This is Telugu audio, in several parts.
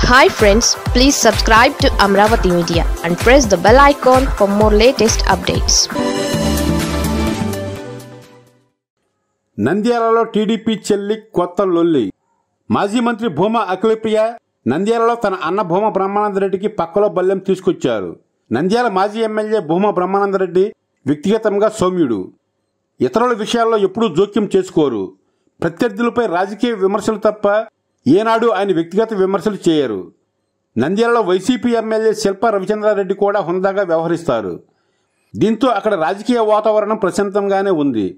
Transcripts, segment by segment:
hi friends please subscribe to Amaravati media and press the bell icon for more latest updates నంద్యాలలో టీడీపీ చెల్లి కొత్త లొల్లి మాజీ మంత్రి భూమా అఖిలప్రియ నంద్యాలలో తన అన్న భూమా బ్రహ్మానందరెడ్డికి పక్కలో బల్లెం తీసుకొచ్చారు నంద్యాల మాజీ ఎమ్మెల్యే భూమా బ్రహ్మానందరెడ్డి వ్యక్తిగతంగా సౌమ్యుడు ఇతరుల విషయాల్లో ఎప్పుడూ జోక్యం చేసుకోరు ప్రత్యర్థులపై రాజకీయ విమర్శలు తప్ప ఏనాడు ఆయన వ్యక్తిగత విమర్శలు చేయరు నంద్యాలలో వైసీపీ ఎమ్మెల్యే శిల్ప రవిచంద్రారెడ్డి కూడా హుందాగా వ్యవహరిస్తారు దీంతో అక్కడ రాజకీయ వాతావరణం ప్రశాంతంగానే ఉంది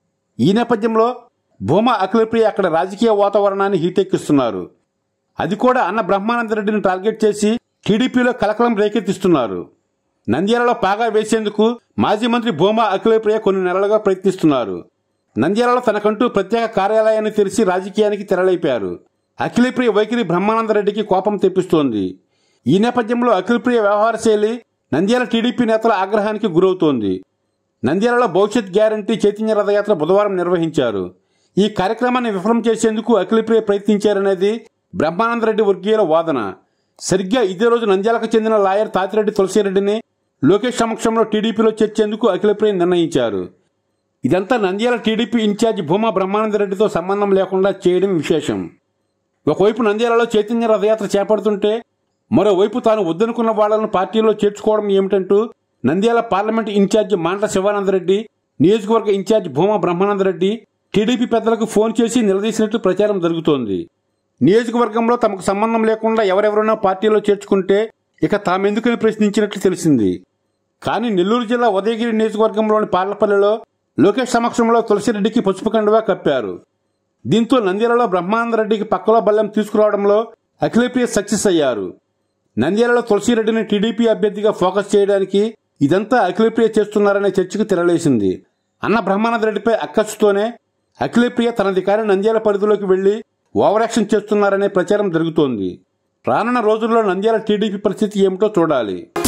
ఈ నేపథ్యంలో భూమా అఖిలప్రియ అక్కడ రాజకీయ వాతావరణాన్ని హీటెక్కిస్తున్నారు అది కూడా అన్న బ్రహ్మానందరెడ్డిని టార్గెట్ చేసి టీడీపీలో కలకలం రేకెత్తిస్తున్నారు నంద్యాలలో పాగా వేసేందుకు మాజీ మంత్రి భూమా అఖిలప్రియ కొన్ని నెలలుగా ప్రయత్నిస్తున్నారు నంద్యాలలో తనకంటూ ప్రత్యేక కార్యాలయాన్ని తెరిచి రాజకీయానికి తెరలేపారు అఖిలప్రియ వైఖరి బ్రహ్మానందరెడ్డికి కోపం తెప్పిస్తోంది ఈ నేపథ్యంలో అఖిలప్రియ వ్యవహార శైలి నంద్యాల టీడీపీ నేతల ఆగ్రహానికి గురవుతోంది నంద్యాలలో భవిష్యత్ గ్యారంటీ చైతన్య రథయాత్ర బుధవారం నిర్వహించారు ఈ కార్యక్రమాన్ని విఫలం చేసేందుకు అఖిలప్రియ ప్రయత్నించారనేది బ్రహ్మానందరెడ్డి వర్గీయుల వాదన సరిగ్గా ఇదే రోజు నంద్యాలకు చెందిన లాయర్ తాతిరెడ్డి తులసిరెడ్డిని లోకేష్ సమక్షంలో టీడీపీలో చేర్చేందుకు అఖిలప్రియ నిర్ణయించారు ఇదంతా నంద్యాల టీడీపీ ఇన్ఛార్జి భూమా బ్రహ్మానందరెడ్డితో సంబంధం లేకుండా చేయడం విశేషం ఒకవైపు నంద్యాలలో చైతన్య రథయాత్ర చేపడుతుంటే మరోవైపు తాను వద్దనుకున్న వాళ్లను పార్టీలో చేర్చుకోవడం ఏమిటంటూ నంద్యాల పార్లమెంట్ ఇన్ఛార్జి మాంట శివానందరెడ్డి నియోజకవర్గ ఇన్ఛార్జ్ భూమా బ్రహ్మానందరెడ్డి టీడీపీ పెద్దలకు ఫోన్ చేసి నిలదీసినట్లు ప్రచారం జరుగుతోంది నియోజకవర్గంలో తమకు సంబంధం లేకుండా ఎవరెవరైనా పార్టీలో చేర్చుకుంటే ఇక తామెందుకని ప్రశ్నించినట్లు తెలిసింది కానీ నెల్లూరు జిల్లా ఉదయగిరి నియోజకవర్గంలోని పార్లపల్లిలో లోకేష్ సమక్షంలో తులసిరెడ్డికి పసుపు కండువా కప్పారు దీంతో నంద్యాలలో బ్రహ్మానందరెడ్డికి పక్కలో బల్లెం తీసుకురావడంలో అఖిలప్రియ సక్సెస్ అయ్యారు నంద్యాలలో తులసిరెడ్డిని టీడీపీ అభ్యర్థిగా ఫోకస్ చేయడానికి ఇదంతా అఖిలప్రియ చేస్తున్నారనే చర్చకు తెరలేసింది అన్న బ్రహ్మానందరెడ్డిపై అక్కసుతోనే అఖిలప్రియ తనది కాని నంద్యాల పరిధిలోకి వెళ్లి ఓవర్ యాక్షన్ చేస్తున్నారనే ప్రచారం జరుగుతోంది రానున్న రోజుల్లో నంద్యాల టీడీపీ పరిస్థితి ఏమిటో చూడాలి